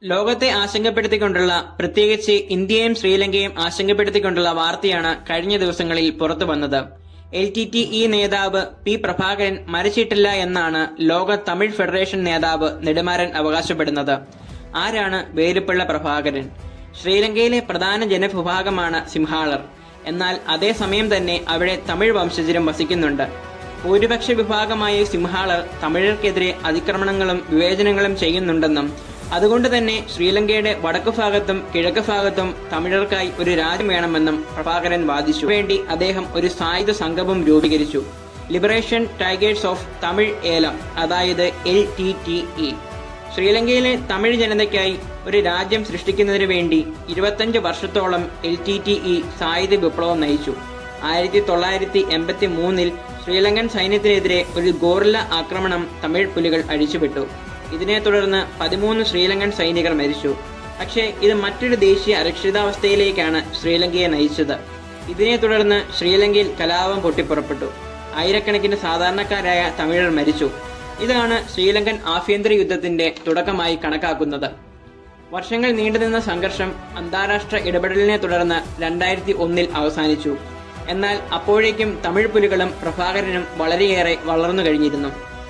ലോകത്തെ ആശങ്കപ്പെടുത്തിക്കൊണ്ടുള്ള പ്രത്യേകിച്ച് ഇന്ത്യയും ശ്രീലങ്കയും ആശങ്കപ്പെടുത്തിക്കൊണ്ടുള്ള വാർത്തയാണ് കഴിഞ്ഞ ദിവസങ്ങളിൽ പുറത്തു വന്നത് എൽ ടി ടി ഇ നേതാവ് പി പ്രഭാകരൻ മരിച്ചിട്ടില്ല എന്നാണ് ലോക തമിഴ് ഫെഡറേഷൻ നേതാവ് നെടുമാരൻ അവകാശപ്പെടുന്നത് ആരാണ് വേലുപ്പിള്ള പ്രഭാകരൻ ശ്രീലങ്കയിലെ പ്രധാന ജനവിഭാഗമാണ് സിംഹാളർ എന്നാൽ അതേസമയം തന്നെ അവിടെ തമിഴ് വംശജരും വസിക്കുന്നുണ്ട് ഭൂരിപക്ഷ വിഭാഗമായ സിംഹാളർ തമിഴർക്കെതിരെ അതിക്രമണങ്ങളും വിവേചനങ്ങളും ചെയ്യുന്നുണ്ടെന്നും അതുകൊണ്ട് തന്നെ ശ്രീലങ്കയുടെ വടക്കു ഭാഗത്തും കിഴക്ക് ഭാഗത്തും തമിഴർക്കായി ഒരു രാജ്യം വേണമെന്നും പ്രഭാകരൻ വാദിച്ചു വേണ്ടി അദ്ദേഹം ഒരു സായുധ സംഘവും രൂപീകരിച്ചു ലിബറേഷൻ ടൈഗേഴ്സ് ഓഫ് തമിഴ് ഏലം അതായത് എൽ ടി ടി ഇ ശ്രീലങ്കയിലെ തമിഴ് ജനതയ്ക്കായി ഒരു രാജ്യം സൃഷ്ടിക്കുന്നതിനു വേണ്ടി ഇരുപത്തഞ്ച് വർഷത്തോളം എൽ ടി ടി ഇ സായുധ വിപ്ലവം നയിച്ചു ആയിരത്തി തൊള്ളായിരത്തി എൺപത്തി മൂന്നിൽ ശ്രീലങ്കൻ സൈന്യത്തിനെതിരെ ഒരു ഗോറില്ല ആക്രമണം തമിഴ് പുലികൾ അഴിച്ചുവിട്ടു ഇതിനെ തുടർന്ന് പതിമൂന്ന് ശ്രീലങ്കൻ സൈനികർ മരിച്ചു പക്ഷേ ഇത് മറ്റൊരു ദേശീയ അരക്ഷിതാവസ്ഥയിലേക്കാണ് ശ്രീലങ്കയെ നയിച്ചത് ഇതിനെ തുടർന്ന് ശ്രീലങ്കയിൽ കലാപം പൊട്ടിപ്പുറപ്പെട്ടു ആയിരക്കണക്കിന് സാധാരണക്കാരായ തമിഴർ മരിച്ചു ഇതാണ് ശ്രീലങ്കൻ ആഭ്യന്തര യുദ്ധത്തിന്റെ തുടക്കമായി കണക്കാക്കുന്നത് വർഷങ്ങൾ നീണ്ടുനിന്ന സംഘർഷം അന്താരാഷ്ട്ര ഇടപെടലിനെ തുടർന്ന് രണ്ടായിരത്തി ഒന്നിൽ അവസാനിച്ചു എന്നാൽ അപ്പോഴേക്കും തമിഴ് പുലികളും പ്രഭാകരനും വളരെയേറെ വളർന്നു കഴിഞ്ഞിരുന്നു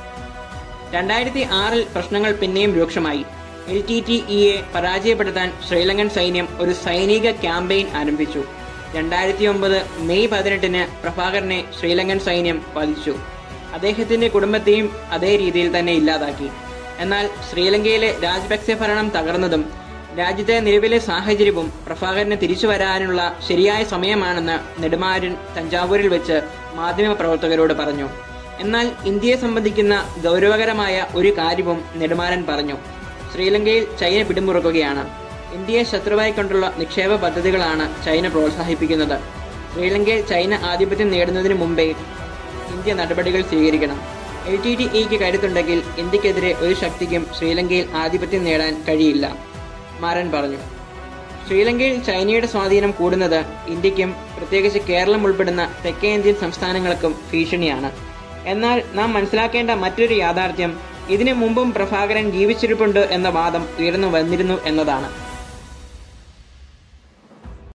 രണ്ടായിരത്തി ആറിൽ പ്രശ്നങ്ങൾ പിന്നെയും രൂക്ഷമായി എൽ ടി ടി ഇയെ പരാജയപ്പെടുത്താൻ ശ്രീലങ്കൻ സൈന്യം ഒരു സൈനിക ക്യാമ്പയിൻ ആരംഭിച്ചു രണ്ടായിരത്തി ഒമ്പത് മെയ് പതിനെട്ടിന് പ്രഭാകരനെ ശ്രീലങ്കൻ സൈന്യം വധിച്ചു അദ്ദേഹത്തിന്റെ കുടുംബത്തെയും അതേ രീതിയിൽ തന്നെ ഇല്ലാതാക്കി എന്നാൽ ശ്രീലങ്കയിലെ രാജപക്സെ ഭരണം തകർന്നതും രാജ്യത്തെ നിലവിലെ സാഹചര്യവും പ്രഭാകരന് തിരിച്ചു വരാനുള്ള ശരിയായ സമയമാണെന്ന് നെടുമാരൻ തഞ്ചാവൂരിൽ വെച്ച് മാധ്യമപ്രവർത്തകരോട് പറഞ്ഞു എന്നാൽ ഇന്ത്യയെ സംബന്ധിക്കുന്ന ഗൗരവകരമായ ഒരു കാര്യവും നെടുമാരൻ പറഞ്ഞു ശ്രീലങ്കയിൽ ചൈന പിടിമുറുക്കുകയാണ് ഇന്ത്യയെ ശത്രുവായി കൊണ്ടുള്ള നിക്ഷേപ പദ്ധതികളാണ് ചൈന പ്രോത്സാഹിപ്പിക്കുന്നത് ശ്രീലങ്കയിൽ ചൈന ആധിപത്യം നേടുന്നതിന് മുമ്പേ ഇന്ത്യ നടപടികൾ സ്വീകരിക്കണം എൽ ടി ടി ഇക്ക് കരുത്തുണ്ടെങ്കിൽ ഇന്ത്യക്കെതിരെ ഒരു ശക്തിക്കും ശ്രീലങ്കയിൽ ആധിപത്യം നേടാൻ കഴിയില്ല മാരൻ പറഞ്ഞു ശ്രീലങ്കയിൽ ചൈനയുടെ സ്വാധീനം കൂടുന്നത് ഇന്ത്യക്കും പ്രത്യേകിച്ച് കേരളം ഉൾപ്പെടുന്ന തെക്കേ ഇന്ത്യൻ സംസ്ഥാനങ്ങൾക്കും ഭീഷണിയാണ് എന്നാൽ നാം മനസ്സിലാക്കേണ്ട മറ്റൊരു യാഥാർത്ഥ്യം ഇതിനു മുമ്പും പ്രഭാകരൻ ജീവിച്ചിരിപ്പുണ്ട് എന്ന വാദം ഉയർന്നു വന്നിരുന്നു എന്നതാണ്